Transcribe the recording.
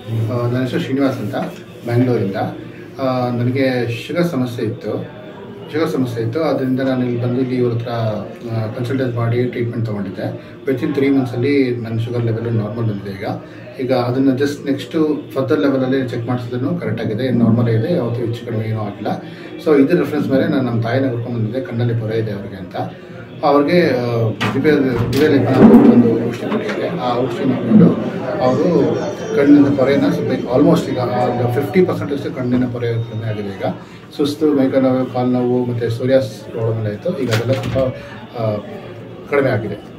ಆ, ನನ್ನ ಹೆಸರು ಶ್ರೀನಿವಾಸ್ ಅಂತ ಬ್ಯಾಂಗ್ಳೂರಿಂದ ಆ, ನನಗೆ ಶುಗರ್ ಸಮಸ್ಯೆ ಇತ್ತು ಶುಗರ್ ಸಮಸ್ಯೆ ಇತ್ತು ಅದರಿಂದ ನಾನು ಇಲ್ಲಿ ಬಂದು ಇಲ್ಲಿ ಇವ್ರ ಹತ್ರ ಕನ್ಸಲ್ಟೇಟ್ ಮಾಡಿ ಟ್ರೀಟ್ಮೆಂಟ್ ತೊಗೊಂಡಿದ್ದೆ ವಿತಿನ್ ತ್ರೀ ಮಂತ್ಸಲ್ಲಿ ನನ್ನ ಶುಗರ್ ಲೆವೆಲ್ ನಾರ್ಮಲ್ ಬಂದಿದೆ ಈಗ ಈಗ ಅದನ್ನು ಜಸ್ಟ್ ನೆಕ್ಸ್ಟು ಫರ್ದರ್ ಲೆವೆಲಲ್ಲಿ ಚೆಕ್ ಮಾಡಿಸಿದ್ರು ಕರೆಕ್ಟಾಗಿದೆ ನಾರ್ಮಲ್ ಇದೆ ಯಾವತ್ತೂ ಹೆಚ್ಚು ಕಡಿಮೆ ಏನೂ ಆಗಿಲ್ಲ ಸೊ ಇದ್ರ ರೆಫರೆನ್ಸ್ ಮೇಲೆ ನಾನು ನಮ್ಮ ತಾಯಿನ ಕರ್ಕೊಂಡು ಬಂದಿದ್ದೆ ಕಣ್ಣಲ್ಲಿ ಪೊರೆ ಇದೆ ಅವ್ರಿಗೆ ಅಂತ ಅವ್ರಿಗೆ ಆ, ದಿವ್ಯ ದಿವ್ಯ ಲೇಖನ ಅಂತ ಒಂದು ಔಷಧಿ ಕೊಟ್ಟಿದ್ದಾರೆ ಆ ಔಷಧಿ ಮಾಡಿಕೊಂಡು ಅವರು ಕಣ್ಣಿನ ಪೊರೆನ ಸ್ವಲ್ಪ ಆಲ್ಮೋಸ್ಟ್ ಈಗ ಫಿಫ್ಟಿ ಪರ್ಸೆಂಟ್ ಅಷ್ಟು ಕಣ್ಣಿನ ಪೊರೆ ಕಡಿಮೆ ಆಗಿದೆ ಈಗ ಸುಸ್ತು ಮೈಕೈ ನೋವು ಕಾಲು ನೋವು ಮತ್ತು ಸೂರ್ಯಾಸ್ ಪ್ರಾಬ್ಲಮ್ ಎಲ್ಲ ಇತ್ತು ಈಗ ಅದೆಲ್ಲ ಸ್ವಲ್ಪ ಆ, ಕಡಿಮೆ ಆಗಿದೆ